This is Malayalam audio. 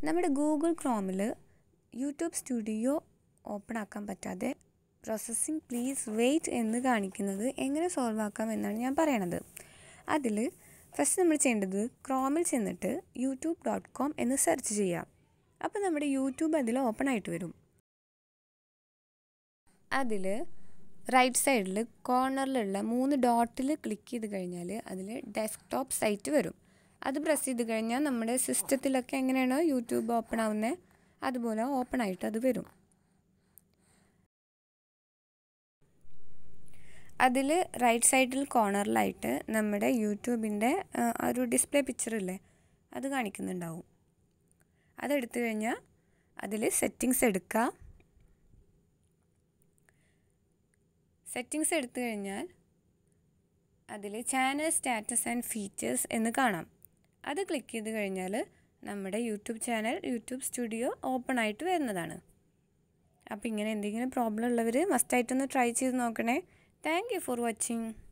നമ്മുടെ ഗൂഗിൾ ക്രോമിൽ യൂട്യൂബ് സ്റ്റുഡിയോ ഓപ്പൺ ആക്കാൻ പറ്റാതെ പ്രോസസ്സിംഗ് പ്ലീസ് വെയിറ്റ് എന്ന് കാണിക്കുന്നത് എങ്ങനെ സോൾവ് ആക്കാം എന്നാണ് ഞാൻ പറയണത് അതിൽ ഫസ്റ്റ് നമ്മൾ ചെയ്യേണ്ടത് ക്രോമിൽ ചെന്നിട്ട് യൂട്യൂബ് ഡോട്ട് കോം എന്ന് സെർച്ച് ചെയ്യാം അപ്പോൾ നമ്മുടെ യൂട്യൂബ് അതിൽ ഓപ്പൺ ആയിട്ട് വരും അതിൽ റൈറ്റ് സൈഡിൽ കോർണറിലുള്ള മൂന്ന് ഡോട്ടിൽ ക്ലിക്ക് ചെയ്ത് കഴിഞ്ഞാൽ അതിൽ ഡെസ്ക്ടോപ്പ് സൈറ്റ് വരും അത് പ്രസ് ചെയ്ത് കഴിഞ്ഞാൽ നമ്മുടെ സിസ്റ്റത്തിലൊക്കെ എങ്ങനെയാണോ യൂട്യൂബ് ഓപ്പൺ ആവുന്നത് അതുപോലെ ഓപ്പൺ ആയിട്ട് അത് വരും അതിൽ റൈറ്റ് സൈഡിൽ കോർണറിലായിട്ട് നമ്മുടെ യൂട്യൂബിൻ്റെ ഒരു ഡിസ്പ്ലേ പിക്ചർ ഇല്ലേ അത് കാണിക്കുന്നുണ്ടാവും അതെടുത്തു കഴിഞ്ഞാൽ അതിൽ സെറ്റിങ്സ് എടുക്കുക സെറ്റിങ്സ് എടുത്തു കഴിഞ്ഞാൽ അതിൽ ചാനൽ സ്റ്റാറ്റസ് ആൻഡ് ഫീച്ചേഴ്സ് എന്ന് കാണാം അത് ക്ലിക്ക് ചെയ്ത് കഴിഞ്ഞാൽ നമ്മുടെ YouTube channel YouTube studio open ആയിട്ട് വരുന്നതാണ് അപ്പോൾ ഇങ്ങനെ എന്തെങ്കിലും പ്രോബ്ലം ഉള്ളവർ മസ്റ്റായിട്ടൊന്ന് ട്രൈ ചെയ്ത് നോക്കണേ താങ്ക് യു ഫോർ വാച്ചിങ്